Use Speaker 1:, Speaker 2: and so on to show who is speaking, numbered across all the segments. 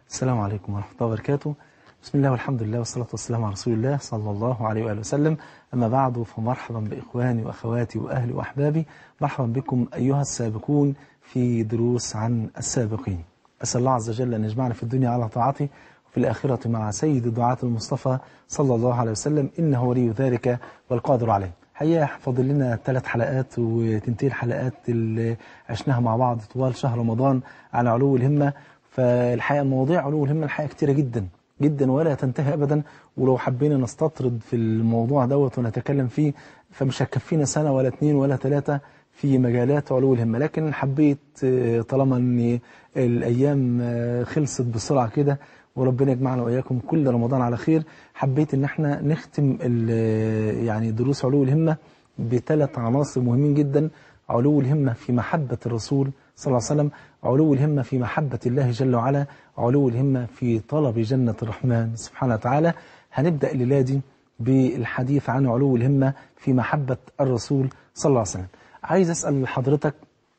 Speaker 1: السلام عليكم ورحمة الله وبركاته بسم الله والحمد لله والصلاة والسلام على رسول الله صلى الله عليه وآله وسلم أما بعد فمرحبا بإخواني وأخواتي وأهلي وأحبابي مرحبا بكم أيها السابقون في دروس عن السابقين أسأل الله عز وجل أن يجمعنا في الدنيا على طاعته وفي الآخرة مع سيد دعاة المصطفى صلى الله عليه وسلم إنه ولي ذلك والقادر عليه حقيقة فاضل لنا ثلاث حلقات وتنتهي الحلقات اللي عشناها مع بعض طوال شهر رمضان على علو الهمة فالحقيقة مواضيع علو الهمة الحقيقة كتيرة جدا جدا ولا تنتهي أبدا ولو حبينا نستطرد في الموضوع دوت ونتكلم فيه فمش هتكفينا سنة ولا اتنين ولا ثلاثة في مجالات علو الهمة لكن حبيت طالما ان الأيام خلصت بسرعة كده وربنا يجمعنا وإياكم كل رمضان على خير حبيت ان احنا نختم يعني دروس علو الهمة بثلاث عناصر مهمين جدا علو الهمة في محبة الرسول صلى الله عليه وسلم علو الهمة في محبة الله جل وعلا علو الهمة في طلب جنة الرحمن سبحانه وتعالى هنبدأ الليلة دي بالحديث عن علو الهمة في محبة الرسول صلى الله عليه وسلم عايز أسأل حضرتك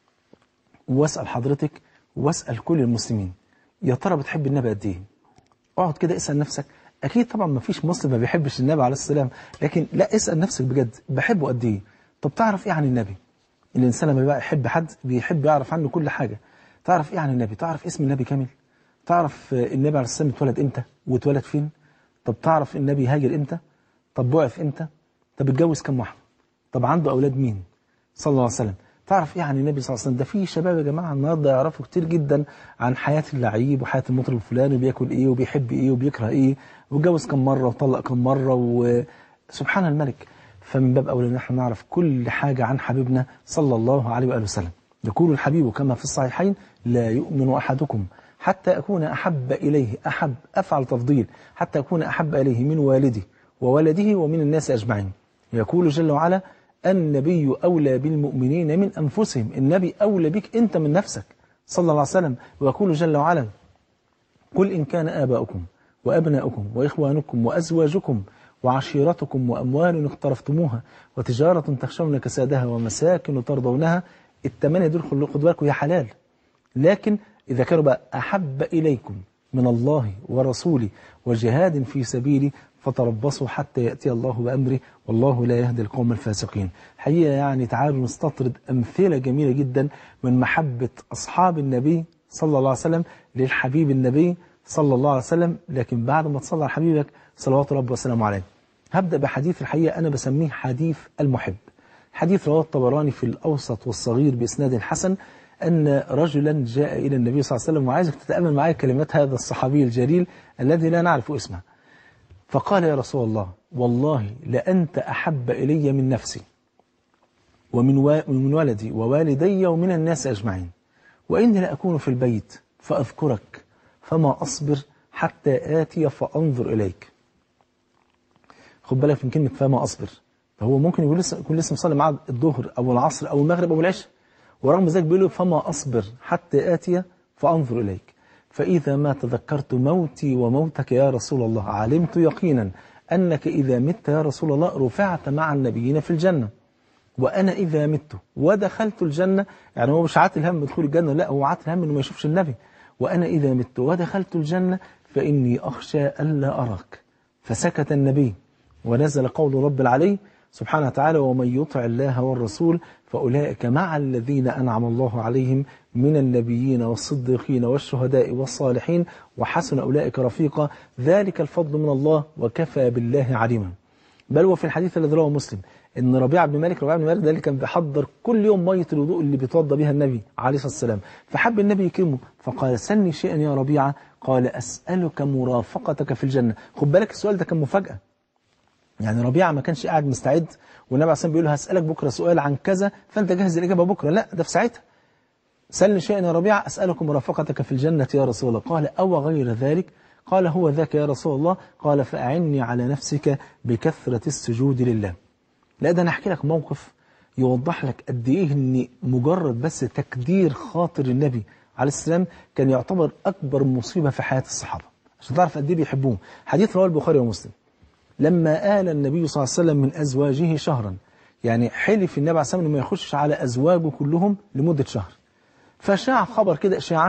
Speaker 1: وأسأل حضرتك وأسأل كل المسلمين يا ترى بتحب النبي قد إيه اقعد كده اسأل نفسك أكيد طبعا ما فيش مسلم ما بيحبش النبي عليه السلام لكن لا اسأل نفسك بجد بحبه قد إيه طب تعرف إيه عن النبي الإنسان لما بقى يحب حد بيحب يعرف عنه كل حاجة تعرف إيه عن النبي تعرف اسم النبي كامل تعرف النبي عليه السلام اتولد إمتى واتولد فين طب تعرف النبي هاجر إمتى طب بعث إمتى طب اتجوز كم واحدة طب عنده أولاد مين صلى الله عليه وسلم تعرف ايه عن النبي صلى الله عليه وسلم ده في شباب يا جماعه النهارده يعرفوا كتير جدا عن حياه اللعيب وحياه المطرب الفلاني وبياكل ايه وبيحب ايه وبيكره ايه واتجوز كم مره وطلق كم مره وسبحان الملك فمن باب اولى ان احنا نعرف كل حاجه عن حبيبنا صلى الله عليه واله وسلم يقول الحبيب كما في الصحيحين لا يؤمن احدكم حتى اكون احب اليه احب افعل تفضيل حتى اكون احب اليه من والده وولده ومن الناس اجمعين يقول جل وعلا النبي أولى بالمؤمنين من أنفسهم النبي أولى بك أنت من نفسك صلى الله عليه وسلم ويقول جل وعلا قل إن كان آباؤكم وأبناؤكم وإخوانكم وأزواجكم وعشيرتكم وأموال اقترفتموها وتجارة تخشون كسادها ومساكن ترضونها التمانية دول خد بالكم يا حلال لكن إذا كانوا بقى أحب إليكم من الله ورسوله وجهاد في سبيله فتربصوا حتى يأتي الله بأمره والله لا يهدي القوم الفاسقين حقيقة يعني تعالوا نستطرد أمثلة جميلة جدا من محبة أصحاب النبي صلى الله عليه وسلم للحبيب النبي صلى الله عليه وسلم لكن بعد ما تصلى على حبيبك صلوات ربي وسلامه عليه هبدأ بحديث الحقيقة أنا بسميه حديث المحب حديث رواه الطبراني في الأوسط والصغير بإسناد حسن أن رجلا جاء إلى النبي صلى الله عليه وسلم وعايزك تتأمل معايا كلمات هذا الصحابي الجليل الذي لا نعرف اسمه فقال يا رسول الله والله لأنت أحب إلي من نفسي ومن ومن ولدي ووالدي ومن الناس أجمعين وإني لأكون في البيت فأذكرك فما أصبر حتى آتي فأنظر إليك خد بالك من كلمة فما أصبر فهو ممكن يقول لسه يكون لسه مصلي معاه الظهر أو العصر أو المغرب أو العشاء ورغم ذلك بيقول له فما أصبر حتى آتي فأنظر إليك فإذا ما تذكرت موتي وموتك يا رسول الله علمت يقينا أنك إذا مت يا رسول الله رفعت مع النبيين في الجنة وأنا إذا مت ودخلت الجنة يعني هو مش عاتل هم دخول الجنة لا هو عاتل هم إنه ما يشوفش النبي وأنا إذا مت ودخلت الجنة فإني أخشى ألا أراك فسكت النبي ونزل قول رب العلي سبحانه وتعالى ومن يطع الله والرسول فأولئك مع الذين أنعم الله عليهم من النبيين والصديقين والشهداء والصالحين وحسن أولئك رفيقا ذلك الفضل من الله وكفى بالله عليما بل وفي الحديث الذي رواه مسلم ان ربيعه بن مالك ربيعه بن مالك ده اللي كان بيحضر كل يوم ميه الوضوء اللي بيتوضى بها النبي عليه الصلاه والسلام فحب النبي يكرمه فقال سلني شيئا يا ربيعه قال اسالك مرافقتك في الجنه خد بالك السؤال ده كان مفاجاه يعني ربيعه ما كانش قاعد مستعد والنبي عليه الصلاه بيقول له هسالك بكره سؤال عن كذا فانت جهز الاجابه بكره لا ده في ساعتها سلني شيئا يا ربيعه اسالك مرافقتك في الجنه يا رسول الله قال او غير ذلك قال هو ذاك يا رسول الله قال فأعني على نفسك بكثرة السجود لله لا ده أنا أحكي لك موقف يوضح لك قد إيه أن مجرد بس تكدير خاطر النبي عليه السلام كان يعتبر أكبر مصيبة في حياة الصحابة عشان تعرف قد إيه بيحبوه حديث رواه البخاري ومسلم لما آل النبي صلى الله عليه وسلم من أزواجه شهرا يعني حلف النبي عليه السلام أنه ما يخش على أزواجه كلهم لمدة شهر فشاع خبر كده إشاعة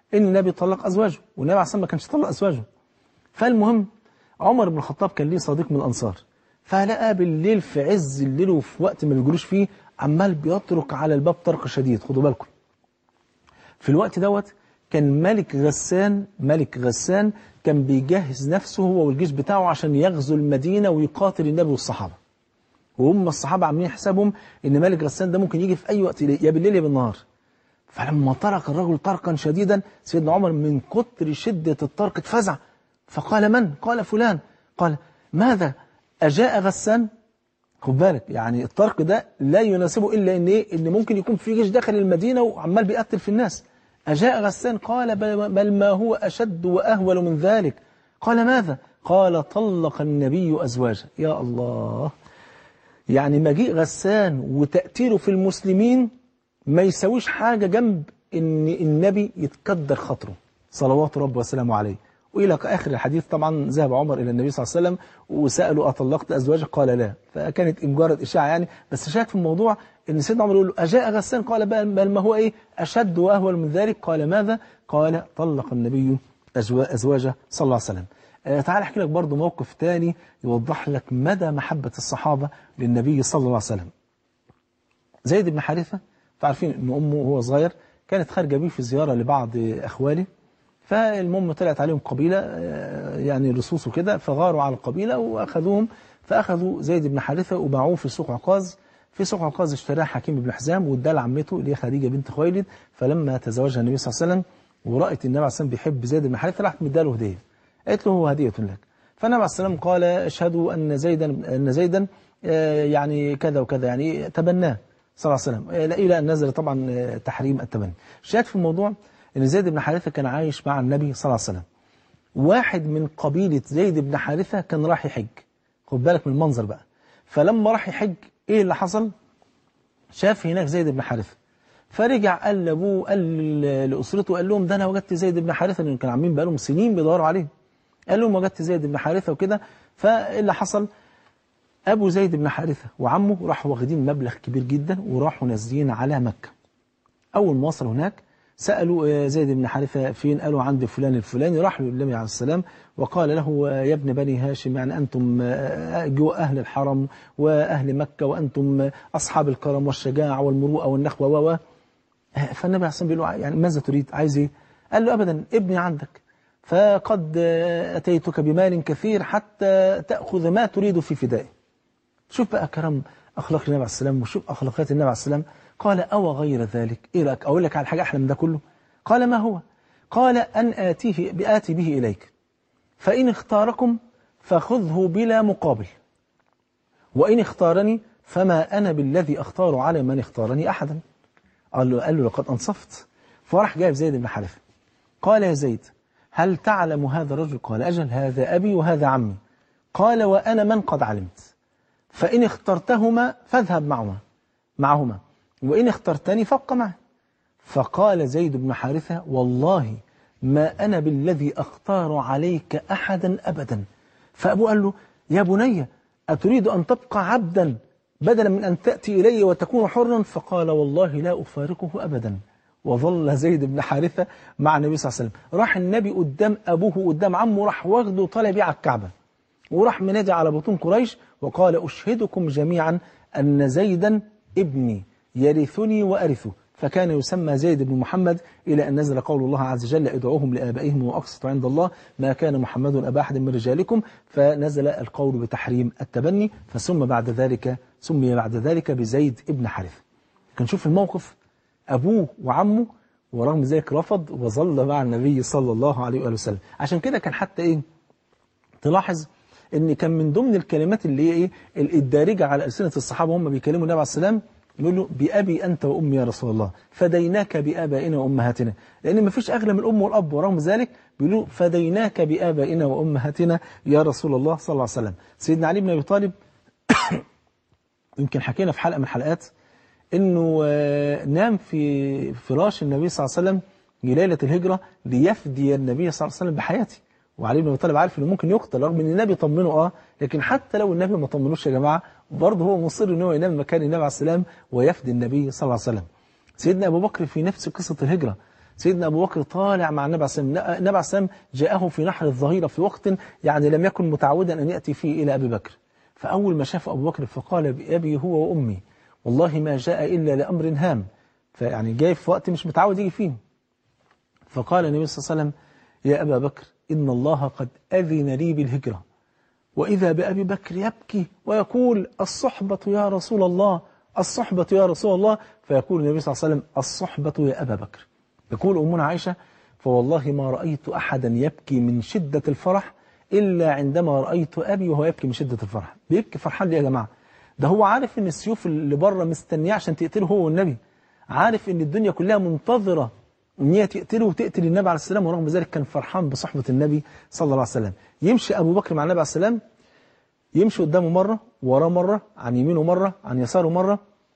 Speaker 1: ان النبي طلق ازواجه والنبي عليه الصلاه ما كانش طلق ازواجه فالمهم عمر بن الخطاب كان ليه صديق من الانصار فلقى بالليل في عز الليل وفي وقت ما بيجروش فيه عمال بيطرق على الباب طرق شديد خدوا بالكم في الوقت دوت كان ملك غسان ملك غسان كان بيجهز نفسه هو والجيش بتاعه عشان يغزو المدينة ويقاتل النبي والصحابة وهم الصحابة عاملين حسابهم ان ملك غسان ده ممكن يجي في اي وقت يا بالليل يا بالنهار فلما طرق الرجل طرقا شديدا سيدنا عمر من كتر شدة الطرق اتفزع فقال من؟ قال فلان قال ماذا؟ أجاء غسان؟ خد بالك يعني الطرق ده لا يناسبه إلا إن إيه؟ إن ممكن يكون في جيش داخل المدينة وعمال بيقتل في الناس أجاء غسان قال بل ما هو أشد وأهول من ذلك قال ماذا؟ قال طلق النبي أزواجه يا الله يعني مجيء غسان وتأثيره في المسلمين ما يسويش حاجة جنب إن النبي يتكدر خاطره صلوات رب وسلامه عليه وإلى آخر الحديث طبعا ذهب عمر إلى النبي صلى الله عليه وسلم وسأله أطلقت أزواجك قال لا فكانت مجرد إشاعة يعني بس شاهد في الموضوع إن سيدنا عمر يقول له أجاء غسان قال بل ما هو إيه أشد وأهول من ذلك قال ماذا قال طلق النبي أزواجه صلى الله عليه وسلم آه تعال أحكي لك برضو موقف تاني يوضح لك مدى محبة الصحابة للنبي صلى الله عليه وسلم زيد بن حارثة فعارفين أن أمه وهو صغير كانت خارجة بيه في زيارة لبعض أخواله فالمهم طلعت عليهم قبيلة يعني لصوص وكده فغاروا على القبيلة وأخذوهم فأخذوا زيد بن حارثة وباعوه في سوق عكاظ في سوق عكاظ اشتراه حكيم بن حزام واداه لعمته اللي هي خديجة بنت خويلد فلما تزوجها النبي صلى الله عليه وسلم ورأت النبي عليه الصلاة والسلام بيحب زيد بن حارثة راحت مداله هدية قالت له هو هدية لك فالنبي عليه الصلاة والسلام قال اشهدوا أن زيدا أن زيدا يعني كذا وكذا يعني تبناه صلى الله عليه وسلم إلى أن نزل طبعا تحريم التبني شاهد في الموضوع ان زيد بن حارثة كان عايش مع النبي صلى الله عليه وسلم واحد من قبيلة زيد بن حارثة كان راح يحج خد بالك من المنظر بقى فلما راح يحج ايه اللي حصل شاف هناك زيد بن حارثة فرجع قال لابوه قال لأسرته قال لهم ده انا وجدت زيد بن حارثة لان كانوا عاملين بقالهم سنين بيدوروا عليه قال لهم وجدت زيد بن حارثة وكده فاللي حصل ابو زيد بن حارثة وعمه راحوا واخدين مبلغ كبير جدا وراحوا نازلين على مكة اول ما وصلوا هناك سألوا زيد بن حارثة فين قالوا عند فلان الفلاني راح له النبي عليه السلام وقال له يا ابن بني هاشم يعني أنتم جو أهل الحرم وأهل مكة وأنتم أصحاب الكرم والشجاعة والمروءة والنخوة و فالنبي عليه السلام بيقول له يعني ماذا تريد عايز ايه قال له أبدا ابني عندك فقد أتيتك بمال كثير حتى تأخذ ما تريد في فدائه شوف بقى كرم أخلاق النبي عليه السلام وشوف أخلاقيات النبي عليه السلام قال أو غير ذلك إيه رأيك أقول لك على حاجة أحلى من ده كله قال ما هو قال أن آتيه بآتي به إليك فإن اختاركم فخذه بلا مقابل وإن اختارني فما أنا بالذي أختار على من اختارني أحدا قال له, قال له لقد أنصفت فراح جايب زيد بن حارثة قال يا زيد هل تعلم هذا الرجل قال أجل هذا أبي وهذا عمي قال وأنا من قد علمت فإن اخترتهما فاذهب معهما معهما وإن اخترتني فابق معي فقال زيد بن حارثة والله ما أنا بالذي أختار عليك أحدا أبدا فأبو قال له يا بني أتريد أن تبقى عبدا بدلا من أن تأتي إلي وتكون حرا فقال والله لا أفارقه أبدا وظل زيد بن حارثة مع النبي صلى الله عليه وسلم راح النبي قدام أبوه قدام عمه راح واخده طالع بيه على الكعبة وراح منادي على بطون قريش وقال أشهدكم جميعا أن زيدا ابني يرثني وأرثه فكان يسمى زيد بن محمد إلى أن نزل قول الله عز وجل ادعوهم لآبائهم وأقسطوا عند الله ما كان محمد أبا أحد من رجالكم فنزل القول بتحريم التبني فسمى بعد ذلك سمي بعد ذلك بزيد ابن حارث كان شوف الموقف أبوه وعمه ورغم ذلك رفض وظل مع النبي صلى الله عليه وآله وسلم عشان كده كان حتى إيه تلاحظ ان كان من ضمن الكلمات اللي هي ايه الدارجه على السنه الصحابه هم بيكلموا النبي عليه السلام يقول له بأبي أنت وأمي يا رسول الله فديناك بآبائنا وأمهاتنا لأن ما فيش أغلى من الأم والأب ورغم ذلك بيقولوا فديناك بآبائنا وأمهاتنا يا رسول الله صلى الله عليه وسلم سيدنا علي بن أبي طالب يمكن حكينا في حلقة من الحلقات أنه نام في فراش النبي صلى الله عليه وسلم ليلة الهجرة ليفدي النبي صلى الله عليه وسلم بحياته وعلي بن ابي طالب عارف انه ممكن يقتل رغم ان النبي طمنه اه لكن حتى لو النبي ما طمنوش يا جماعه برضه هو مصر ان هو ينام مكان النبي عليه السلام ويفدي النبي صلى الله عليه وسلم سيدنا ابو بكر في نفس قصه الهجره سيدنا أبو بكر طالع مع النبي عليه السلام النبي عليه السلام جاءه في نحر الظهيرة في وقت يعني لم يكن متعودا أن يأتي فيه إلى أبي بكر فأول ما شاف أبو بكر فقال بأبي هو وأمي والله ما جاء إلا لأمر هام فيعني جاي في وقت مش متعود يجي فيه فقال النبي صلى الله عليه وسلم يا أبا بكر إن الله قد أذن لي بالهجرة وإذا بأبي بكر يبكي ويقول الصحبة يا رسول الله الصحبة يا رسول الله فيقول النبي صلى الله عليه وسلم الصحبة يا أبا بكر يقول أمنا عائشة فوالله ما رأيت أحدا يبكي من شدة الفرح إلا عندما رأيت أبي وهو يبكي من شدة الفرح بيبكي فرحان ليه يا جماعة ده هو عارف ان السيوف اللي بره مستنياه عشان تقتله هو والنبي عارف ان الدنيا كلها منتظرة ان هي تقتله وتقتل النبي عليه السلام ورغم ذلك كان فرحان بصحبة النبي صلى الله عليه وسلم يمشي أبو بكر مع النبي عليه السلام يمشي قدامه مرة وراه مرة عن يمينه مرة عن يساره مرة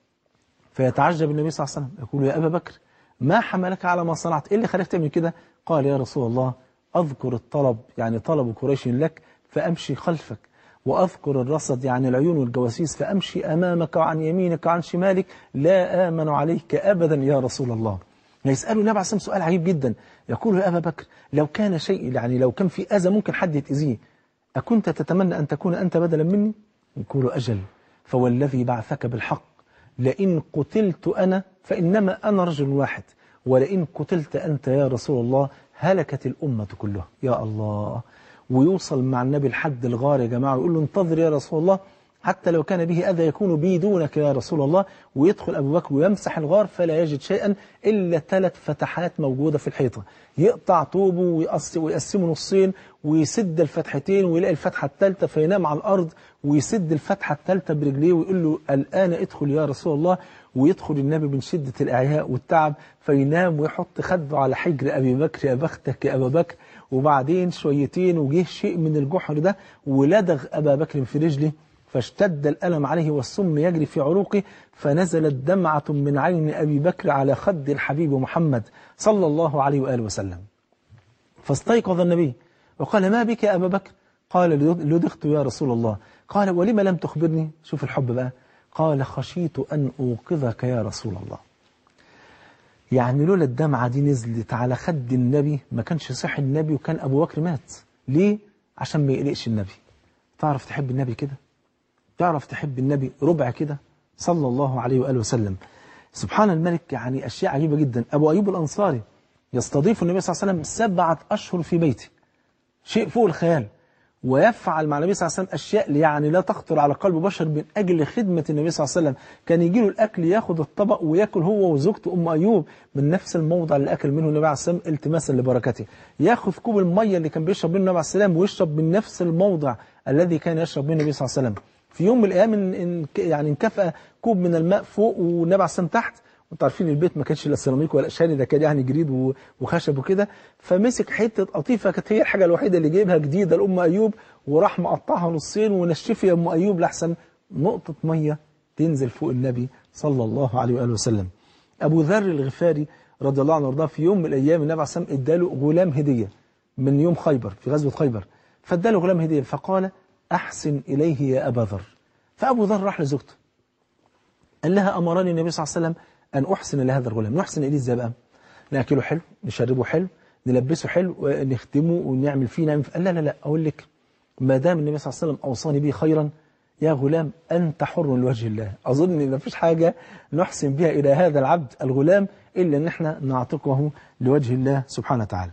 Speaker 1: فيتعجب النبي صلى الله عليه وسلم يقول يا أبا بكر ما حملك على ما صنعت إيه اللي خليك تعمل كده قال يا رسول الله أذكر الطلب يعني طلب قريش لك فأمشي خلفك وأذكر الرصد يعني العيون والجواسيس فأمشي أمامك وعن يمينك وعن شمالك لا آمن عليك أبدا يا رسول الله يسأله النبي عليه الصلاة سؤال عجيب جدا يقول يا أبا بكر لو كان شيء يعني لو كان في أذى ممكن حد يتأذيه أكنت تتمنى أن تكون أنت بدلا مني يقول أجل فوالذي بعثك بالحق لئن قتلت أنا فإنما أنا رجل واحد ولئن قتلت أنت يا رسول الله هلكت الأمة كلها يا الله ويوصل مع النبي لحد الغار يا جماعة ويقول له انتظر يا رسول الله حتى لو كان به أذى يكون بي دونك يا رسول الله ويدخل أبو بكر ويمسح الغار فلا يجد شيئا إلا ثلاث فتحات موجودة في الحيطة يقطع طوبه ويقسمه نصين ويسد الفتحتين ويلاقي الفتحة الثالثة فينام على الأرض ويسد الفتحة الثالثة برجليه ويقول له الآن ادخل يا رسول الله ويدخل النبي من شدة الإعياء والتعب فينام ويحط خده على حجر أبي بكر يا بختك يا أبا بكر وبعدين شويتين وجه شيء من الجحر ده ولدغ أبا بكر في رجله فاشتد الألم عليه والسم يجري في عروقه فنزلت دمعة من عين أبي بكر على خد الحبيب محمد صلى الله عليه وآله وسلم فاستيقظ النبي وقال ما بك يا أبا بكر قال لدغت يا رسول الله قال ولم لم تخبرني شوف الحب بقى قال خشيت أن أوقظك يا رسول الله يعني لولا الدمعة دي نزلت على خد النبي ما كانش صح النبي وكان أبو بكر مات ليه؟ عشان ما يقلقش النبي تعرف تحب النبي كده تعرف تحب النبي ربع كده صلى الله عليه وآله وسلم سبحان الملك يعني أشياء عجيبة جدا أبو أيوب الأنصاري يستضيف النبي صلى الله عليه وسلم سبعة أشهر في بيته شيء فوق الخيال ويفعل مع النبي صلى الله عليه وسلم أشياء يعني لا تخطر على قلب بشر من أجل خدمة النبي صلى الله عليه وسلم كان يجي له الأكل ياخد الطبق ويأكل هو وزوجته أم أيوب من نفس الموضع اللي أكل منه النبي عليه السلام التماسا لبركته ياخذ كوب المية اللي كان بيشرب منه النبي عليه السلام ويشرب من نفس الموضع الذي كان يشرب منه النبي صلى الله عليه وسلم في يوم من الأيام إن إن يعني انكفأ كوب من الماء فوق والنبي عليه السلام تحت وانتوا عارفين البيت ما كانش لا سيراميك ولا شاني ده كان يعني جريد وخشب وكده فمسك حته قطيفه كانت هي الحاجه الوحيده اللي جايبها جديده لام ايوب وراح مقطعها نصين ونشفي يا ام ايوب لاحسن نقطه ميه تنزل فوق النبي صلى الله عليه واله وسلم ابو ذر الغفاري رضي الله عنه وارضاه في يوم من الايام النبي عليه الصلاه والسلام اداله غلام هديه من يوم خيبر في غزوه خيبر فاداله غلام هديه فقال احسن اليه يا ابا ذر فابو ذر راح لزوجته قال لها امرني النبي صلى الله عليه وسلم أن أحسن لهذا الغلام نحسن إليه إزاي بقى نأكله حلو نشربه حلو نلبسه حلو ونخدمه ونعمل فيه نعمل فيه قال لا لا لا أقول لك ما دام النبي صلى الله عليه وسلم أوصاني به خيرا يا غلام أنت حر لوجه الله أظن إن مفيش حاجة نحسن بها إلى هذا العبد الغلام إلا أن احنا نعتقه لوجه الله سبحانه وتعالى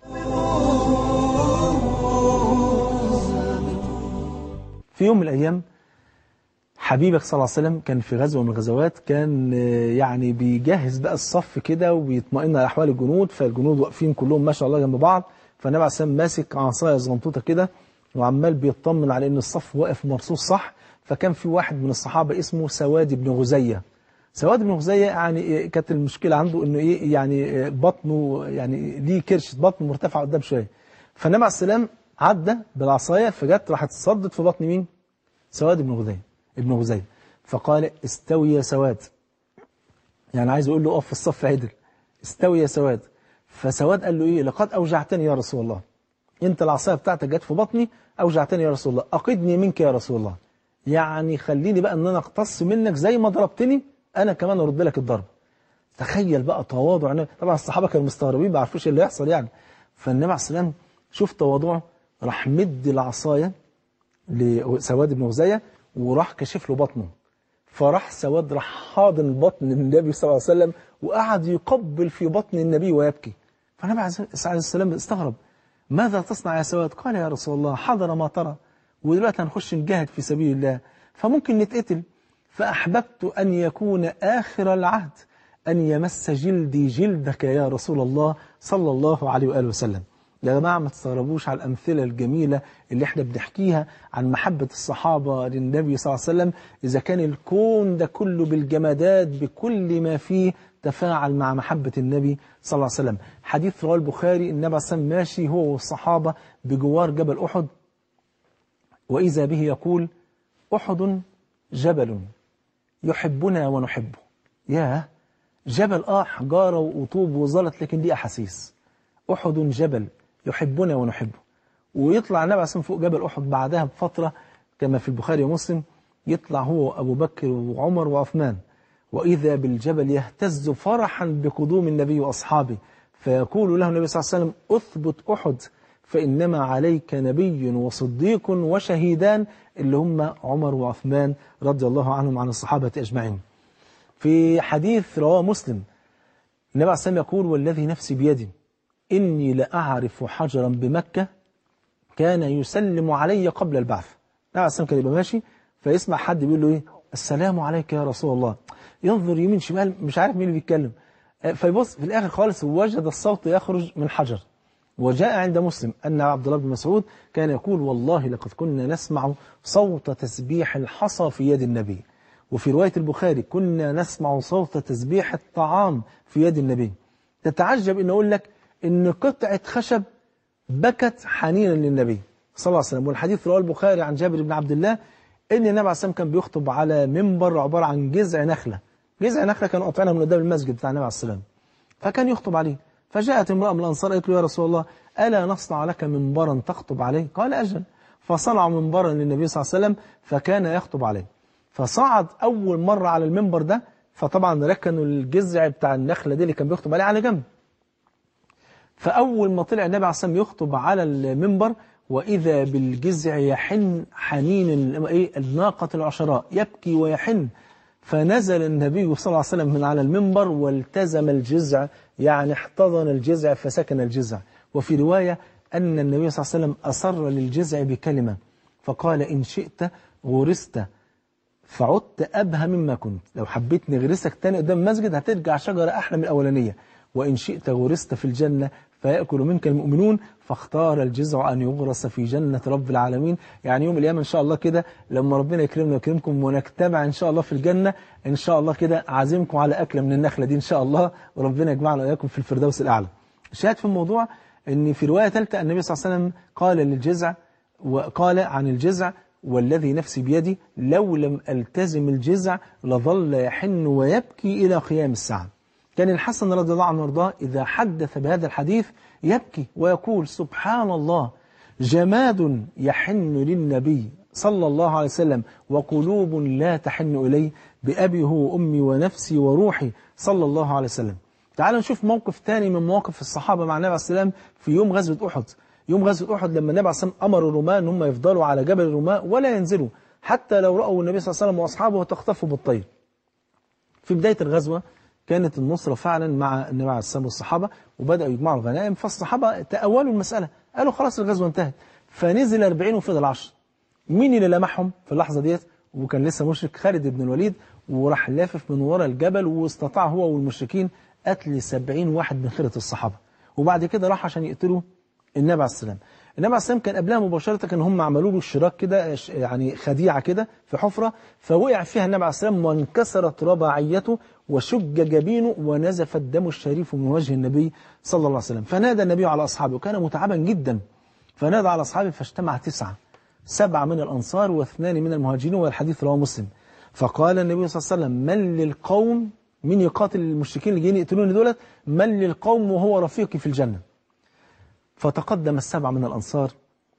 Speaker 1: في يوم من الأيام حبيبك صلى الله عليه وسلم كان في غزوة من الغزوات كان يعني بيجهز بقى الصف كده وبيطمئن على أحوال الجنود فالجنود واقفين كلهم ما شاء الله جنب بعض فالنبي عليه السلام ماسك عصاية صغنطوطة كده وعمال بيطمن على إن الصف واقف مرصوص صح فكان في واحد من الصحابة اسمه سواد بن غزية سواد بن غزية يعني كانت المشكلة عنده إنه إيه يعني بطنه يعني ليه كرش بطنه مرتفع قدام شوية فالنبي عليه السلام عدى بالعصاية فجت راحت تصدت في بطن مين؟ سواد بن غزية ابن غزية فقال استوي يا سواد يعني عايز يقول له اقف في الصف عدل استوي يا سواد فسواد قال له ايه لقد اوجعتني يا رسول الله انت العصايه بتاعتك جت في بطني اوجعتني يا رسول الله اقدني منك يا رسول الله يعني خليني بقى ان انا اقتص منك زي ما ضربتني انا كمان ارد لك الضرب تخيل بقى تواضع النبي طبعا الصحابة كانوا مستغربين ما عرفوش اللي يحصل يعني فالنبي عليه السلام شوف تواضعه راح مد العصاية لسواد بن غزية وراح كشف له بطنه فراح سواد راح حاضن بطن النبي صلى الله عليه وسلم وقعد يقبل في بطن النبي ويبكي فالنبي عليه السلام استغرب ماذا تصنع يا سواد قال يا رسول الله حضر ما ترى ودلوقتي هنخش نجاهد في سبيل الله فممكن نتقتل فأحببت أن يكون آخر العهد أن يمس جلدي جلدك يا رسول الله صلى الله عليه وآله وسلم يا جماعة ما تستغربوش على الأمثلة الجميلة اللي احنا بنحكيها عن محبة الصحابة للنبي صلى الله عليه وسلم إذا كان الكون ده كله بالجمادات بكل ما فيه تفاعل مع محبة النبي صلى الله عليه وسلم حديث رواه البخاري النبي عليه الصلاة والسلام ماشي هو والصحابة بجوار جبل أحد وإذا به يقول أحد جبل يحبنا ونحبه ياه جبل آه حجارة وطوب وزلط لكن دي أحاسيس أحد جبل يحبنا ونحبه ويطلع النبي عليه الصلاة فوق جبل أحد بعدها بفترة كما في البخاري ومسلم يطلع هو أبو بكر وعمر وعثمان وإذا بالجبل يهتز فرحا بقدوم النبي وأصحابه فيقول له النبي صلى الله عليه وسلم أثبت أحد فإنما عليك نبي وصديق وشهيدان اللي هم عمر وعثمان رضي الله عنهم عن الصحابة أجمعين في حديث رواه مسلم النبي عليه الصلاة يقول والذي نفسي بيدي إني لأعرف حجرا بمكة كان يسلم علي قبل البعث النبي عليه الصلاة كان يبقى ماشي فيسمع حد بيقول له إيه السلام عليك يا رسول الله ينظر يمين شمال مش عارف مين اللي بيتكلم فيبص في الآخر خالص وجد الصوت يخرج من حجر وجاء عند مسلم أن عبد الله بن مسعود كان يقول والله لقد كنا نسمع صوت تسبيح الحصى في يد النبي وفي رواية البخاري كنا نسمع صوت تسبيح الطعام في يد النبي تتعجب أن أقول لك أن قطعة خشب بكت حنينا للنبي صلى الله عليه وسلم والحديث رواه البخاري عن جابر بن عبد الله أن النبي عليه الصلاة كان بيخطب على منبر عبارة عن جذع نخلة جذع نخلة كانوا قاطعينها من قدام المسجد بتاع النبي عليه السلام فكان يخطب عليه فجاءت امرأة من الأنصار قالت له يا رسول الله ألا نصنع لك منبرا تخطب عليه قال أجل فصنعوا منبرا للنبي صلى الله عليه وسلم فكان يخطب عليه فصعد أول مرة على المنبر ده فطبعا ركنوا الجذع بتاع النخلة دي اللي كان بيخطب عليه على جنب فأول ما طلع النبي عليه الصلاة والسلام يخطب على المنبر وإذا بالجذع يحن حنين إيه الناقة العشراء يبكي ويحن فنزل النبي صلى الله عليه وسلم من على المنبر والتزم الجذع يعني احتضن الجذع فسكن الجذع وفي رواية أن النبي صلى الله عليه وسلم أصر للجذع بكلمة فقال إن شئت غرست فعدت أبهى مما كنت لو حبيت نغرسك تاني قدام المسجد هترجع شجرة أحلى من الأولانية وإن شئت غرست في الجنة فيأكل منك المؤمنون فاختار الجزع أن يغرس في جنة رب العالمين يعني يوم القيامة إن شاء الله كده لما ربنا يكرمنا ويكرمكم ونجتمع إن شاء الله في الجنة إن شاء الله كده عازمكم على أكلة من النخلة دي إن شاء الله وربنا يجمعنا وإياكم في الفردوس الأعلى شاهد في الموضوع أن في رواية ثالثة النبي صلى الله عليه وسلم قال للجزع وقال عن الجزع والذي نفسي بيدي لو لم ألتزم الجزع لظل يحن ويبكي إلى قيام الساعة كان الحسن رضي الله عنه وارضاه إذا حدث بهذا الحديث يبكي ويقول سبحان الله جماد يحن للنبي صلى الله عليه وسلم وقلوب لا تحن إليه بأبي هو أمي ونفسي وروحي صلى الله عليه وسلم تعالوا نشوف موقف تاني من مواقف الصحابة مع النبي عليه السلام في يوم غزوة أحد يوم غزوة أحد لما النبي عليه السلام أمر الرماة أن هم يفضلوا على جبل الرماة ولا ينزلوا حتى لو رأوا النبي صلى الله عليه وسلم وأصحابه تخطفوا بالطير في بداية الغزوة كانت النصرة فعلا مع النبي عليه السلام والصحابة وبدأوا يجمعوا الغنائم فالصحابة تأولوا المسألة قالوا خلاص الغزوة انتهت فنزل 40 وفضل 10 مين اللي لمحهم في اللحظة ديت وكان لسه مشرك خالد بن الوليد وراح لافف من وراء الجبل واستطاع هو والمشركين قتل 70 واحد من خيرة الصحابة وبعد كده راح عشان يقتلوا النبي عليه السلام النبي عليه السلام كان قبلها مباشرة كان هم عملوا له اشتراك كده يعني خديعة كده في حفرة فوقع فيها النبي عليه السلام وانكسرت رباعيته وشج جبينه ونزف الدم الشريف من وجه النبي صلى الله عليه وسلم فنادى النبي على أصحابه وكان متعبا جدا فنادى على أصحابه فاجتمع تسعة سبعة من الأنصار واثنان من المهاجرين والحديث رواه مسلم فقال النبي صلى الله عليه وسلم من للقوم من يقاتل المشركين اللي جايين يقتلوني دولت من للقوم وهو رفيقي في الجنة فتقدم السبعة من الأنصار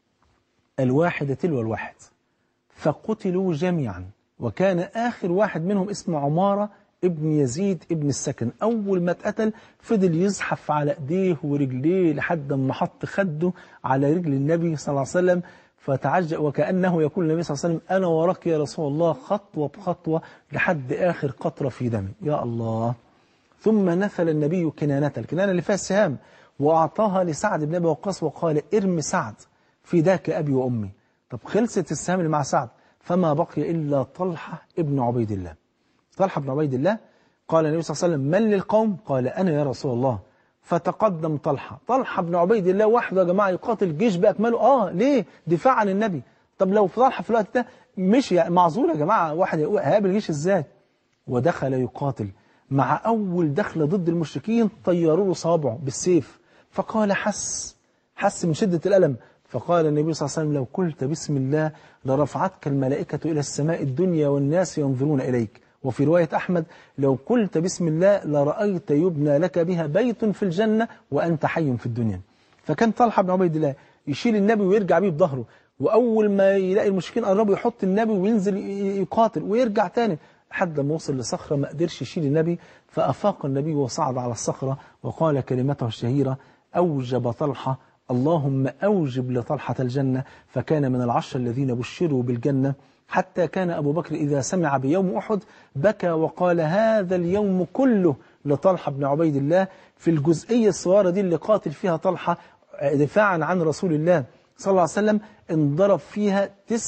Speaker 1: الواحد تلو الواحد فقتلوا جميعا وكان آخر واحد منهم اسمه عمارة ابن يزيد ابن السكن أول ما اتقتل فضل يزحف على ايديه ورجليه لحد ما حط خده على رجل النبي صلى الله عليه وسلم فتعجب وكأنه يقول النبي صلى الله عليه وسلم أنا وراك يا رسول الله خطوة بخطوة لحد آخر قطرة في دمي يا الله ثم نثل النبي كنانة الكنانة اللي فيها السهام وأعطاها لسعد بن أبي وقاص وقال ارم سعد فداك أبي وأمي طب خلصت السهام اللي مع سعد فما بقي إلا طلحة ابن عبيد الله طلحة بن عبيد الله قال النبي صلى الله عليه وسلم من للقوم قال أنا يا رسول الله فتقدم طلحة طلحة بن عبيد الله وحده يا جماعة يقاتل جيش بأكمله آه ليه دفاع عن النبي طب لو طلحة في الوقت ده مش يعني معذور يا جماعة واحد هيقابل جيش إزاي ودخل يقاتل مع أول دخلة ضد المشركين طيروا له صابعه بالسيف فقال حس حس من شدة الألم فقال النبي صلى الله عليه وسلم لو قلت بسم الله لرفعتك الملائكة إلى السماء الدنيا والناس ينظرون إليك وفي رواية أحمد لو قلت بسم الله لرأيت يبنى لك بها بيت في الجنة وأنت حي في الدنيا فكان طلحة بن عبيد الله يشيل النبي ويرجع بيه بظهره وأول ما يلاقي المشركين قربوا يحط النبي وينزل يقاتل ويرجع تاني لحد ما وصل لصخرة ما قدرش يشيل النبي فأفاق النبي وصعد على الصخرة وقال كلمته الشهيرة أوجب طلحة اللهم أوجب لطلحة الجنة فكان من العشر الذين بشروا بالجنة حتى كان أبو بكر إذا سمع بيوم أحد بكى وقال هذا اليوم كله لطلحة بن عبيد الله في الجزئية الصغيرة دي اللي قاتل فيها طلحة دفاعا عن رسول الله صلى الله عليه وسلم انضرب فيها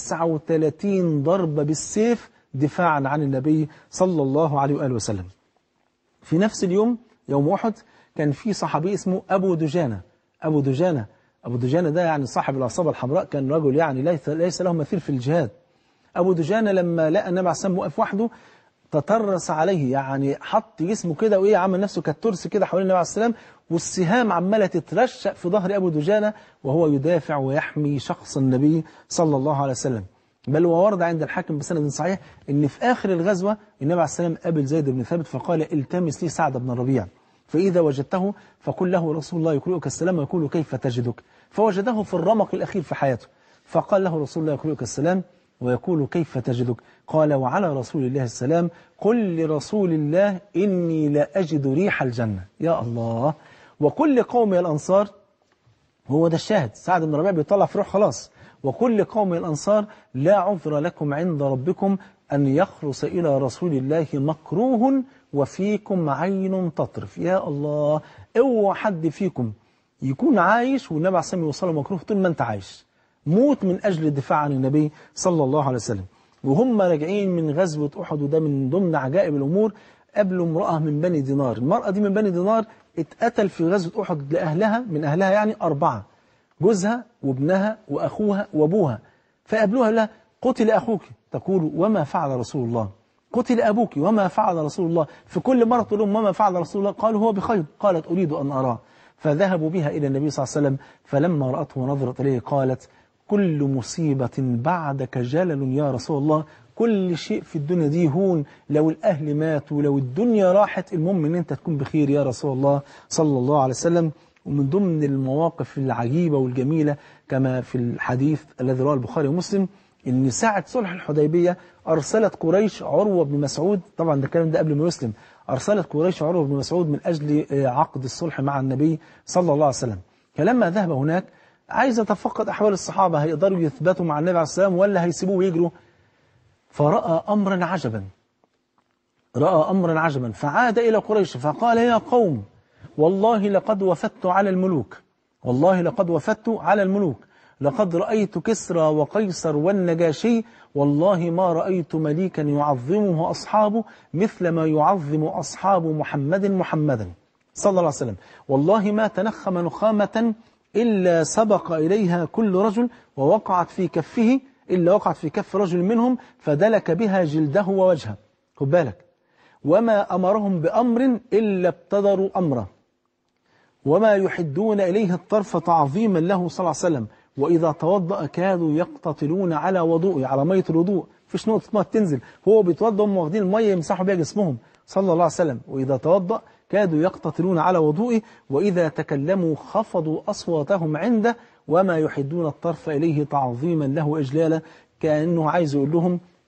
Speaker 1: 39 ضربة بالسيف دفاعا عن النبي صلى الله عليه وآله وسلم في نفس اليوم يوم أحد كان في صحابي اسمه أبو دجانة أبو دجانة أبو دجانة ده يعني صاحب العصابة الحمراء كان رجل يعني ليس, ليس له مثيل في الجهاد أبو دجانة لما لقى النبي عليه السلام واقف وحده تطرس عليه يعني حط جسمه كده وإيه عمل نفسه كالترس كده حوالين النبي عليه السلام والسهام عمالة تترشق في ظهر أبو دجانة وهو يدافع ويحمي شخص النبي صلى الله عليه وسلم بل وورد عند الحاكم بسند صحيح ان في آخر الغزوة النبي عليه السلام قابل زيد بن ثابت فقال التمس لي سعد بن الربيع فإذا وجدته فقل له رسول الله يقرئك السلام ويقول كيف تجدك فوجده في الرمق الأخير في حياته فقال له رسول الله يقرئك السلام ويقول كيف تجدك قال وعلى رسول الله السلام قل لرسول الله إني لا أجد ريح الجنة يا الله وكل قوم الأنصار هو ده الشاهد سعد بن ربيع بيطلع في روح خلاص وكل قوم الأنصار لا عذر لكم عند ربكم أن يخلص إلى رسول الله مكروه وفيكم عين تطرف يا الله اوعى حد فيكم يكون عايش والنبي عليه الصلاة والسلام مكروه طول ما انت عايش موت من أجل الدفاع عن النبي صلى الله عليه وسلم وهم راجعين من غزوة أحد وده من ضمن عجائب الأمور قابلوا امرأة من بني دينار المرأة دي من بني دينار اتقتل في غزوة أحد لأهلها من أهلها يعني أربعة جوزها وابنها وأخوها وأبوها فقابلوها لها قتل أخوك تقول وما فعل رسول الله قتل أبوك وما فعل رسول الله في كل مرة تقول لهم وما فعل رسول الله قالوا هو بخير قالت أريد أن أراه فذهبوا بها إلى النبي صلى الله عليه وسلم فلما رأته ونظرت إليه قالت كل مصيبة بعدك جلل يا رسول الله كل شيء في الدنيا دي هون لو الأهل ماتوا لو الدنيا راحت المهم أن أنت تكون بخير يا رسول الله صلى الله عليه وسلم ومن ضمن المواقف العجيبة والجميلة كما في الحديث الذي رواه البخاري ومسلم ان ساعة صلح الحديبية أرسلت قريش عروة بن مسعود طبعا ده الكلام ده قبل ما يسلم أرسلت قريش عروة بن مسعود من أجل عقد الصلح مع النبي صلى الله عليه وسلم فلما ذهب هناك عايز يتفقد أحوال الصحابة هيقدروا يثبتوا مع النبي عليه السلام ولا هيسيبوه ويجروا فرأى أمرا عجبا رأى أمرا عجبا فعاد إلى قريش فقال يا قوم والله لقد وفدت على الملوك والله لقد وفدت على الملوك لقد رأيت كسرى وقيصر والنجاشي والله ما رأيت مليكا يعظمه أصحابه مثل ما يعظم أصحاب محمد محمدا صلى الله عليه وسلم والله ما تنخم نخامة إلا سبق إليها كل رجل ووقعت في كفه إلا وقعت في كف رجل منهم فدلك بها جلده ووجهه خد بالك وما أمرهم بأمر إلا ابتدروا أمره وما يحدون إليه الطرف تعظيما له صلى الله عليه وسلم وإذا توضأ كادوا يقتتلون على وضوءه على مية الوضوء فيش نقطة ماء تنزل هو بيتوضأ هم واخدين المية يمسحوا بيها جسمهم صلى الله عليه وسلم وإذا توضأ كادوا يقتتلون على وضوئه وإذا تكلموا خفضوا أصواتهم عنده وما يحدون الطرف إليه تعظيما له إجلالا كأنه عايز يقول لهم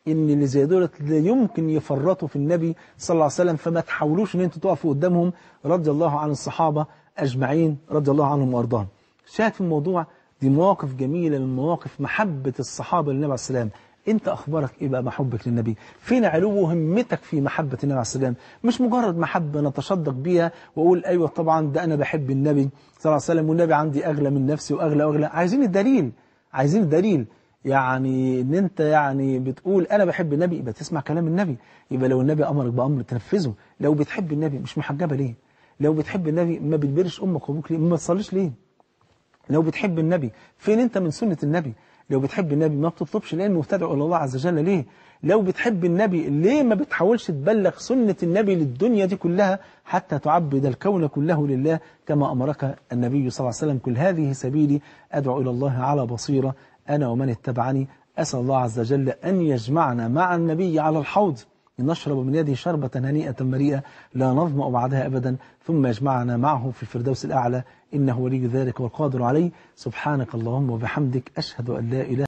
Speaker 1: ان اللي زي دولت لا يمكن يفرطوا في النبي صلى الله عليه وسلم فما تحاولوش ان انتوا تقفوا قدامهم رضي الله عن الصحابة اجمعين رضي الله عنهم وارضاهم شاهد في الموضوع دي مواقف جميلة من مواقف محبة الصحابة للنبي عليه السلام انت اخبارك ايه بقى محبك للنبي فين علو همتك في محبة النبي عليه السلام مش مجرد محبة نتصدق بيها واقول ايوه طبعا ده انا بحب النبي صلى الله عليه وسلم والنبي عندي اغلى من نفسي واغلى واغلى عايزين الدليل عايزين الدليل يعني ان انت يعني بتقول انا بحب النبي يبقى تسمع كلام النبي يبقى لو النبي امرك بامر تنفذه لو بتحب النبي مش محجبه ليه لو بتحب النبي ما بتبرش امك وابوك ليه ما تصليش ليه لو بتحب النبي فين انت من سنة النبي لو بتحب النبي ما بتطلبش العلم وتدعو الى الله عز وجل ليه لو بتحب النبي ليه ما بتحاولش تبلغ سنة النبي للدنيا دي كلها حتى تعبد الكون كله لله كما أمرك النبي صلى الله عليه وسلم كل هذه سبيلي أدعو إلى الله على بصيرة أنا ومن اتبعني أسأل الله عز وجل أن يجمعنا مع النبي على الحوض نشرب من يده شربة هنيئة مريئة لا نظمأ بعدها أبدا ثم يجمعنا معه في الفردوس الأعلى إنه ولي ذلك والقادر عليه سبحانك اللهم وبحمدك أشهد أن لا إله